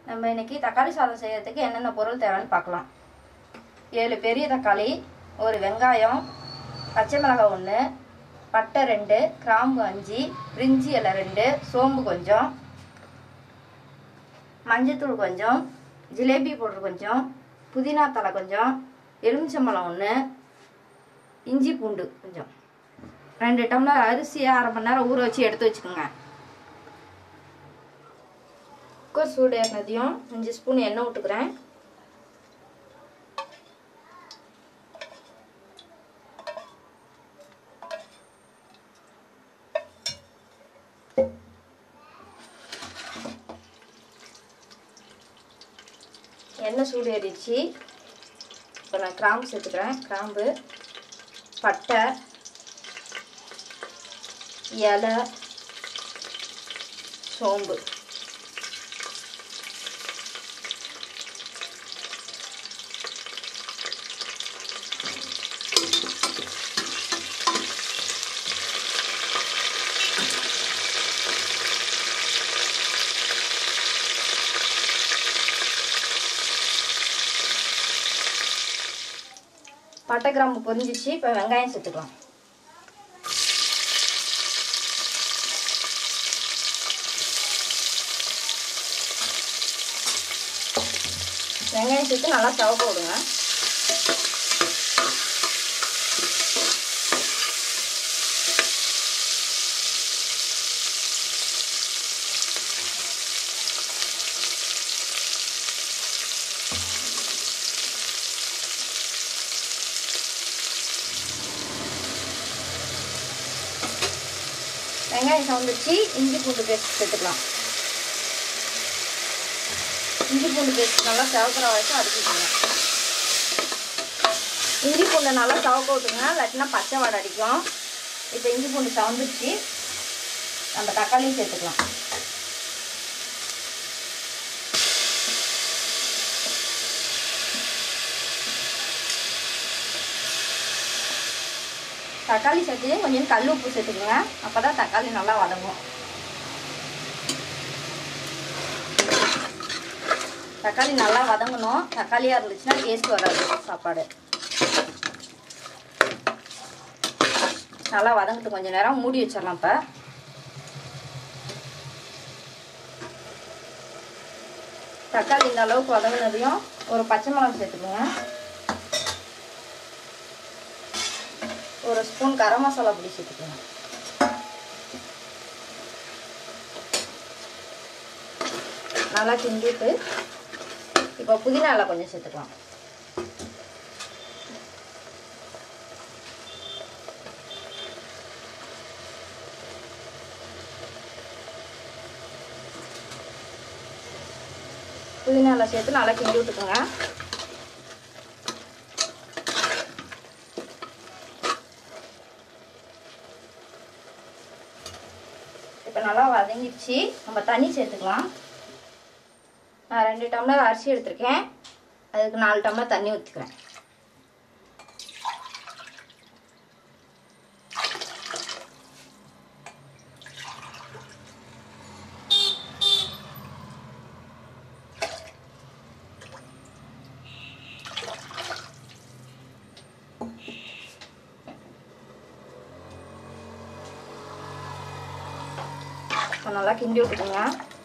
நம்ம இன்னைக்கு தக்காளி சாதம் செய்யறதுக்கு என்னென்ன பொருள் தேவைன்னு பார்க்கலாம் ஏழு பெரிய தக்காளி ஒரு வெங்காயம் பச்சை மிளகாய் ஒன்று பட்டை ரெண்டு கிராம்பு அஞ்சு பிரிஞ்சி இலை ரெண்டு சோம்பு கொஞ்சம் மஞ்சத்தூள் கொஞ்சம் ஜிலேபி பவுடர் கொஞ்சம் புதினா தலை கொஞ்சம் எலுமிச்சம்பழம் ஒன்று இஞ்சி பூண்டு கொஞ்சம் ரெண்டு டம்ளர் அரிசியை அரை மணி நேரம் ஊற வச்சு எடுத்து வச்சுக்கோங்க குக்கர் சூடு ஏறினதையும் அஞ்சு ஸ்பூன் எண்ணெய் விட்டுக்கிறேன் எண்ணெய் சூடு ஏறிடுச்சு இப்போ நான் கிராம்பு சேர்த்துக்கிறேன் கிராம்பு பட்டை இலை சோம்பு பட்டை கிராம்பு பொரிஞ்சிச்சு இப்போ வெங்காயம் சேர்த்துக்கலாம் வெங்காயம் சேர்த்து நல்லா சவக்க விடுங்க வெங்காயம் சவுந்துச்சு இஞ்சி பூண்டு பேஸ்ட் சேர்த்துக்கலாம் இஞ்சி பூண்டு பேஸ்ட் நல்லா சவக்கிற வரைக்கும் அடிச்சுக்கோங்க இஞ்சி பூண்டை நல்லா சவக்க விட்டுங்க இல்லாட்டினா பச்சை வாடை அடிக்கும் இப்போ இஞ்சி பூண்டு சவந்துச்சு நம்ம தக்காளியும் சேர்த்துக்கலாம் தக்காளி சேர்த்து கொஞ்சம் கல் உப்பு சேர்த்துக்கோங்க அப்போ தான் தக்காளி நல்லா வதங்கும் தக்காளி நல்லா வதங்கணும் தக்காளியாக இருந்துச்சுன்னா டேஸ்ட் வராது சாப்பாடு நல்லா வதங்கிட்டு கொஞ்சம் நேரம் மூடி வச்சிடலாம் இப்போ தக்காளி இந்த அளவுக்கு வதங்கினதையும் ஒரு பச்சை மிளகாய் சேர்த்துக்கோங்க ஒரு ஸ்பூன் கரம் மசாலா பொடி சேர்த்துக்கோங்க நல்லா கிண்டிட்டு இப்போ புதினா இலை கொஞ்சம் சேர்த்துக்கலாம் புதினா இலை சேர்த்து நல்லா கிண்டி விட்டுக்கோங்க இப்போ நல்லா வதங்கிடுச்சு நம்ம தண்ணி சேர்த்துக்கலாம் நான் ரெண்டு டம்ளர் அரிசி எடுத்திருக்கேன் அதுக்கு நாலு டம்ளர் தண்ணி ஊற்றிக்கிறேன் இப்போ நல்லா கிண்டி விட்டுக்குங்க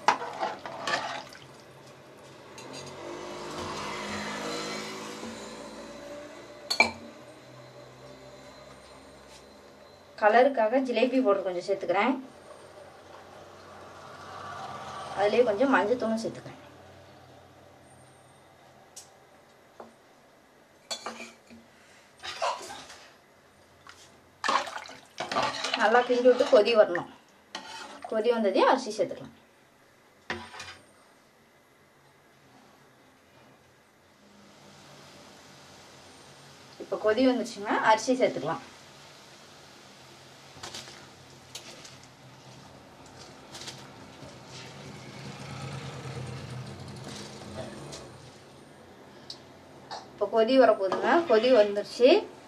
கலருக்காக ஜிலேபி பவுடர் கொஞ்சம் சேர்த்துக்கிறேன் அதுலேயே கொஞ்சம் மஞ்சத்தூளும் சேர்த்துக்கிறேன் நல்லா கிண்டி விட்டு கொதி வரணும் கொதி வந்ததையும் அரிசி சேர்த்துக்கலாம் இப்போ கொதி வந்துச்சுன்னா அரிசி சேர்த்துக்கலாம் இப்போ கொதி வரப்போகுதுங்க கொதி வந்துருச்சு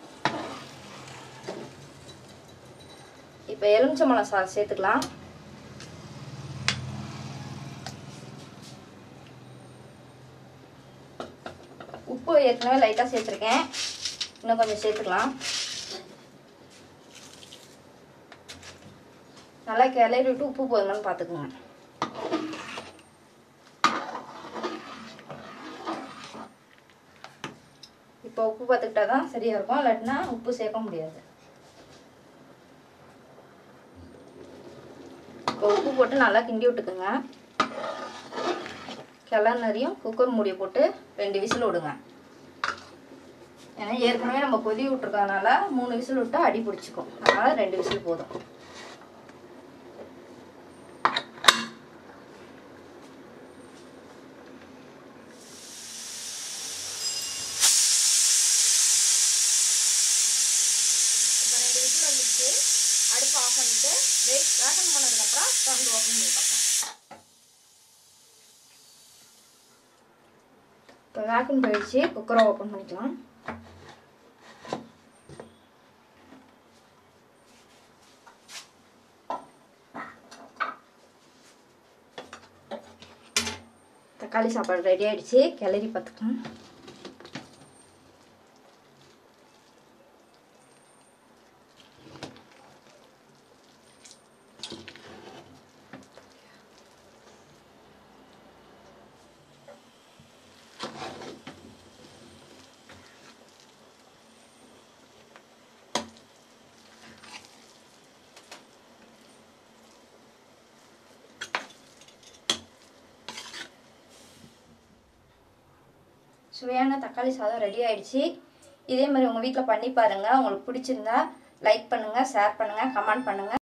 இப்போ எலுமிச்சம்பழம் சாறு சேர்த்துக்கலாம் உப்பு ஏற்கனவே லைட்டாக சேர்த்துருக்கேன் இன்னும் கொஞ்சம் சேர்த்துக்கலாம் நல்லா கிளறி விட்டு உப்பு போதுமான்னு பார்த்துக்குங்க இப்போ உப்பு பார்த்துக்கிட்டா தான் சரியாக இருக்கும் இல்லாட்டினா உப்பு சேர்க்க முடியாது இப்போ உப்பு போட்டு நல்லா கிண்டி விட்டுக்குங்க கிளறியும் குக்கர் மூடியை போட்டு ரெண்டு விசில் விடுங்க ஏன்னா ஏற்கனவே நம்ம கொதி விட்டுருக்கறதுனால மூணு விசில் விட்டா அடி பிடிச்சிக்கும் அதனால ரெண்டு விசில் போதும் இப்போ ரெண்டு விசில் வந்துச்சு அடுப்பு ஆஃப் பண்ணிட்டு வெயிட் வேகம் பண்ணதுக்கப்புறம் திறந்து ஓப்பன் பண்ணி பார்ப்போம் இப்போ வேக்யூம் போயிடுச்சு குக்கரை ஓப்பன் பண்ணிக்கலாம் தக்காளி சாப்பாடு ரெடி ஆயிடுச்சு கிளறி பார்த்துக்கலாம் சுவையான தக்காளி சாதம் ரெடி ஆயிடுச்சு இதே மாதிரி உங்கள் வீட்டில் பண்ணி பாருங்கள் உங்களுக்கு பிடிச்சிருந்தா லைக் பண்ணுங்கள் ஷேர் பண்ணுங்கள் கமெண்ட் பண்ணுங்கள்